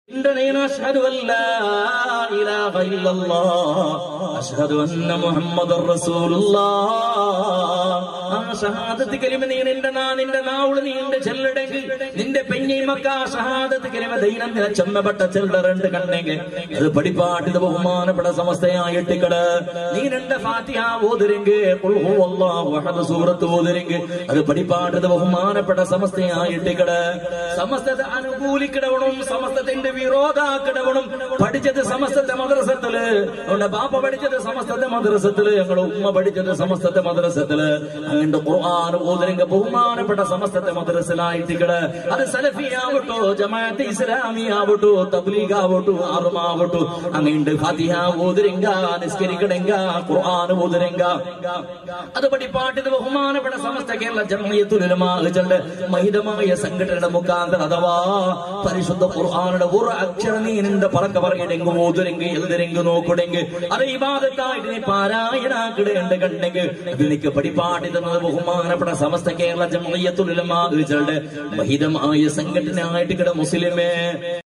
إنني أشهد أن لا إله إلا الله أشهد أن محمد رسول الله ആ ഷഹാദത്ത് കലിമ നീ നിന്റെ നാ നിന്റെ നാവുള് നീ നിന്റെ ചെല്ലടെങ്കിൽ നിന്റെ പെഞ്ഞിമക്ക ആ ഷഹാദത്ത് കലിമ ദൈനംദിന ചെമ്മപ്പെട്ട ചെല്ലറുണ്ട് കണ്ടെങ്കിൽ അത് പടിപ്പാട്ടിത് ബഹുമാനപ്പെട്ട സമസ്തയായിട്ടിക്കട് നീ നിന്റെ ഫാത്തിഹ ഓതിരെങ്കിൽ സൂറത്ത് ഓതിരെങ്കിൽ അത് പടിപ്പാട്ടിത് ബഹുമാനപ്പെട്ട സമസ്തയായിട്ടിക്കട് സമസ്തത്തെ അനുകൂലിക്കിടവണം സമസ്തത്തിന്റെ വിരോധാക്കിടവണം പഠിച്ചത് സമസ്തത്തെ മദ്രസത്തില് അവന്റെ ബാപ്പ പഠിച്ചത് സമസ്തത്തെ മദ്രസത്തില് ഞങ്ങളുടെ ഉമ്മ പഠിച്ചത് സമസ്തത്തെ മദ്രസത്തില് അങ്ങന്റെ ഖുർആൻ ഓതിരങ്ക ബഹുമാനപ്പെട്ട സമസ്തത്തെ മദ്രസയിലായിട്ടിക്കട് അത് സലഫി ആവട്ടോ ജമാഅത്ത് ഇസ്ലാമി ആവട്ടോ തബ്ലീഗ് ആവട്ടോ ആറുമാവട്ടോ അങ്ങണ്ട് ഫാത്തിഹ ഓതിരങ്ക നിസ്കരിക്കടെങ്ക ഖുർആൻ ഓതിരങ്ക അത് പഠിപ്പാട്ടിത് ബഹുമാനപ്പെട്ട സമസ്ത കേരള ജമയത്തുലമാകളുടെ മഹിതമായ സംഘടനയുടെ മുഖാന്തരം അഥവാ പരിശുദ്ധ ഖുർആാനുടെ ഒരു അക്ഷരം നീ നിന്റെ പറക്ക പറയടെങ്ക് ഓതുരെങ്ക് എഴുതരെങ്ക് നോക്കുടെങ്ക് അത് ഇബാദത്തായിട്ട് നീ പാരായണാക്കിടേണ്ട കണ്ടെങ്കിൽ അത് നിനക്ക് പഠിപ്പാട്ടി തന്നത് ബഹുമാനപ്പെട്ട സമസ്ത കേരള ജമയത്തുലമാകളുടെ മഹിതമായ സംഘടനയായിട്ട് കിട മുസ്ലിമേ